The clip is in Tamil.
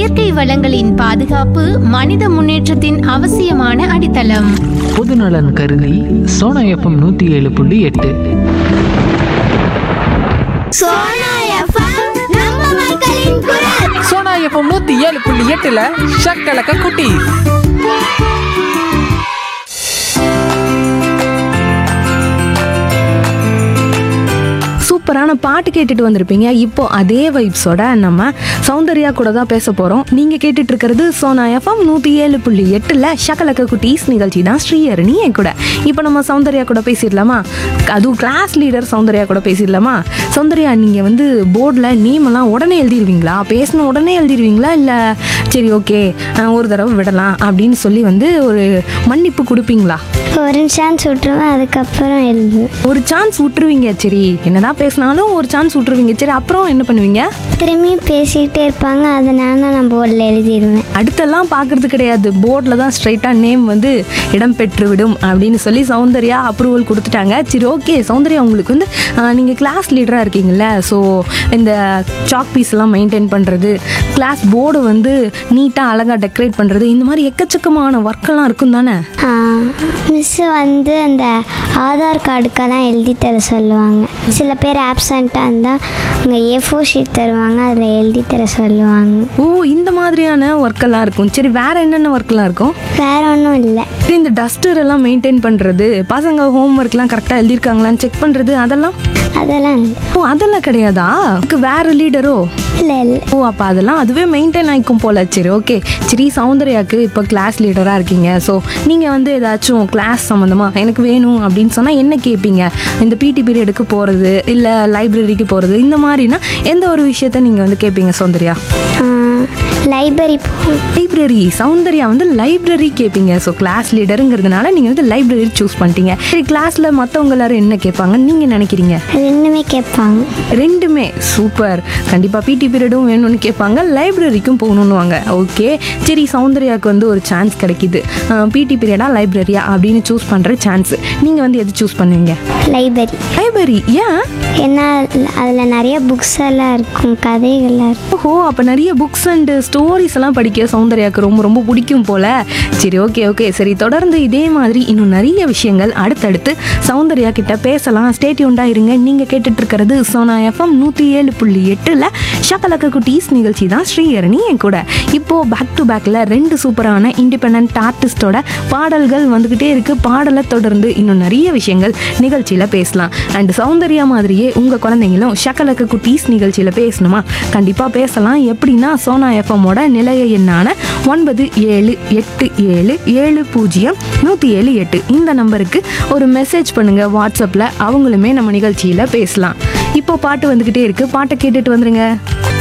இயற்கை வளங்களின் பாதுகாப்பு மனித முன்னேற்றத்தின் அவசியமான அடித்தளம் பொதுநலன் கருதி சோனா எஃப்எம் நூற்றி ஏழு புள்ளி எட்டு சோனா எஃப்எம் நூத்தி ஏழு புள்ளி எட்டுல ஷக்கலக்க குட்டி சூப்பரான பாட்டு கேட்டுட்டு வந்திருப்பீங்க இப்போ அதே வைப்ஸோட நம்ம சௌந்தர்யா கூட தான் பேச போகிறோம் நீங்கள் கேட்டுட்டு இருக்கிறது சோனா எஃப்எம் நூற்றி ஏழு புள்ளி எட்டில் ஷக்கலக்க குட்டீஸ் நிகழ்ச்சி தான் ஸ்ரீஹரணி என் கூட இப்போ நம்ம சௌந்தர்யா கூட பேசிடலாமா அதுவும் கிளாஸ் லீடர் சௌந்தர்யா கூட பேசிடலாமா சௌந்தர்யா நீங்கள் வந்து போர்டில் நேம் எல்லாம் உடனே எழுதிடுவீங்களா பேசின உடனே எழுதிடுவீங்களா இல்லை சரி ஓகே ஒரு தடவை விடலாம் அப்படின்னு சொல்லி வந்து ஒரு மன்னிப்பு கொடுப்பீங்களா ஒரு சான்ஸ் விட்டுருவேன் அதுக்கப்புறம் எழுதுவேன் ஒரு சான்ஸ் விட்டுருவீங்க சரி என்னதான் பேசினாலும் ஒரு சான்ஸ் விட்டுருவீங்க சரி அப்புறம் என்ன பண்ணுவீங்க திரும்பியும் பேசிக்கிட்டே இருப்பாங்க அதனால நான் போர்டில் எழுதிடுவேன் அடுத்தெல்லாம் பார்க்கறது கிடையாது போர்டில் தான் ஸ்ட்ரைட்டாக நேம் வந்து இடம் பெற்று விடும் அப்படின்னு சொல்லி சௌந்தர்யா அப்ரூவல் கொடுத்துட்டாங்க சரி ஓகே சௌந்தர்யா உங்களுக்கு வந்து நீங்கள் கிளாஸ் லீடராக இருக்கீங்கல்ல ஸோ இந்த சாக் பீஸ் எல்லாம் மெயின்டைன் பண்ணுறது கிளாஸ் போர்டு வந்து நீட்டாக அழகாக டெக்கரேட் பண்ணுறது இந்த மாதிரி எக்கச்சக்கமான ஒர்க்கெல்லாம் இருக்கும் தானே மிஸ்ஸு வந்து அந்த ஆதார் கார்டுக்கெல்லாம் எழுதி தர சொல்லுவாங்க சில பேர் ஆப்சண்ட்டாக இருந்தால் அங்கே ஏ ஃபோர் ஷீட் தருவாங்க அதில் எழுதி தர சொல்லுவாங்க ஓ இந்த மாதிரியான ஒர்க்கெல்லாம் இருக்கும் சரி வேற என்னென்ன ஒர்க்கெல்லாம் இருக்கும் வேற ஒன்றும் இல்லை சரி, இந்த டஸ்டர் எல்லாம் மெயின்டைன் பண்ணுறது பசங்க ஹோம் ஒர்க்லாம் கரெக்டாக எழுதியிருக்காங்களான்னு செக் பண்ணுறது அதெல்லாம் அதெல்லாம் இல்லை ஓ அதெல்லாம் கிடையாதா அதுக்கு வேற லீடரோ இல்லை இல்லை ஓ அப்போ அதெல்லாம் அதுவே மெயின்டைன் ஆகிக்கும் போல சரி ஓகே சரி சௌந்தர்யாக்கு இப்போ கிளாஸ் லீடராக இருக்கீங்க ஸோ நீங்கள் வந்து ஏதாச்சும் கிளாஸ் சம்மந்தமாக எனக்கு வேணும் அப்படின்னு சொன்னால் என்ன கேட்பீங்க இந்த பிடி பீரியடுக்கு போகிறது இல்லை லைப்ரரிக்கு போகிறது இந்த மாதிரினா எந்த ஒரு விஷயத்த நீங்கள் வந்து கேட்பீங்க சௌந்தர்யா லைப்ரரி லைப்ரரி சௌந்தர்யா வந்து லைப்ரரி கேட்பீங்க ஸோ கிளாஸ் லீடருங்கிறதுனால நீங்கள் வந்து லைப்ரரி சூஸ் பண்ணிட்டீங்க சரி கிளாஸில் மற்றவங்க எல்லாரும் என்ன கேட்பாங்கன்னு நீங்கள் நினைக்கிறீங்க ரெண்டுமே கேட்பாங்க ரெண்டுமே சூப்பர் கண்டிப்பாக பிடி பீரியடும் வேணும்னு கேட்பாங்க லைப்ரரிக்கும் போகணுன்னுவாங்க ஓகே சரி சௌந்தர்யாவுக்கு வந்து ஒரு சான்ஸ் கிடைக்குது பிடி பீரியடா லைப்ரரியா அப்படின்னு சூஸ் பண்ணுற சான்ஸ் நீங்கள் வந்து எது சூஸ் பண்ணுவீங்க லைப்ரரி லைப்ரரி ஏன் ஏன்னா அதில் நிறைய புக்ஸ் எல்லாம் இருக்கும் கதைகள்லாம் இருக்கும் ஓஹோ அப்போ நிறைய புக்ஸ் அண்டு ஸ்டோரிஸ் எல்லாம் படிக்க சௌந்தர்யாவுக்கு ரொம்ப ரொம்ப பிடிக்கும் போல சரி ஓகே ஓகே சரி தொடர்ந்து இதே மாதிரி இன்னும் நிறைய விஷயங்கள் அடுத்தடுத்து சௌந்தர்யா கிட்ட பேசலாம் ஸ்டேட்யூண்டாக இருங்க நீங்கள் கேட்டுட்டு இருக்கிறது சோனா எஃப்எம் நூற்றி ஏழு புள்ளி எட்டில் ஷக்கலக்க குட்டீஸ் நிகழ்ச்சி தான் ஸ்ரீஹரணி என் கூட இப்போ பேக் டு பேக்கில் ரெண்டு சூப்பரான இண்டிபெண்ட் ஆர்டிஸ்டோட பாடல்கள் வந்துக்கிட்டே இருக்கு பாடலை தொடர்ந்து இன்னும் நிறைய விஷயங்கள் நிகழ்ச்சியில் பேசலாம் அண்ட் சௌந்தர்யா மாதிரியே உங்கள் குழந்தைங்களும் ஷக்கலக்க குட்டீஸ் நிகழ்ச்சியில் பேசணுமா கண்டிப்பாக பேசலாம் எப்படின்னா சோனா எஃப்எம்மோட நிலைய எண்ணான ஒன்பது ஏழு எட்டு ஏழு ஏழு பூஜ்ஜியம் நூற்றி ஏழு எட்டு இந்த நம்பருக்கு ஒரு மெசேஜ் பண்ணுங்கள் வாட்ஸ்அப்பில் அவங்களுமே நம்ம நிகழ்ச்சியில் பேசலாம் இப்போ பாட்டு வந்துக்கிட்டே இருக்கு பாட்டை கேட்டுட்டு வந்துருங்க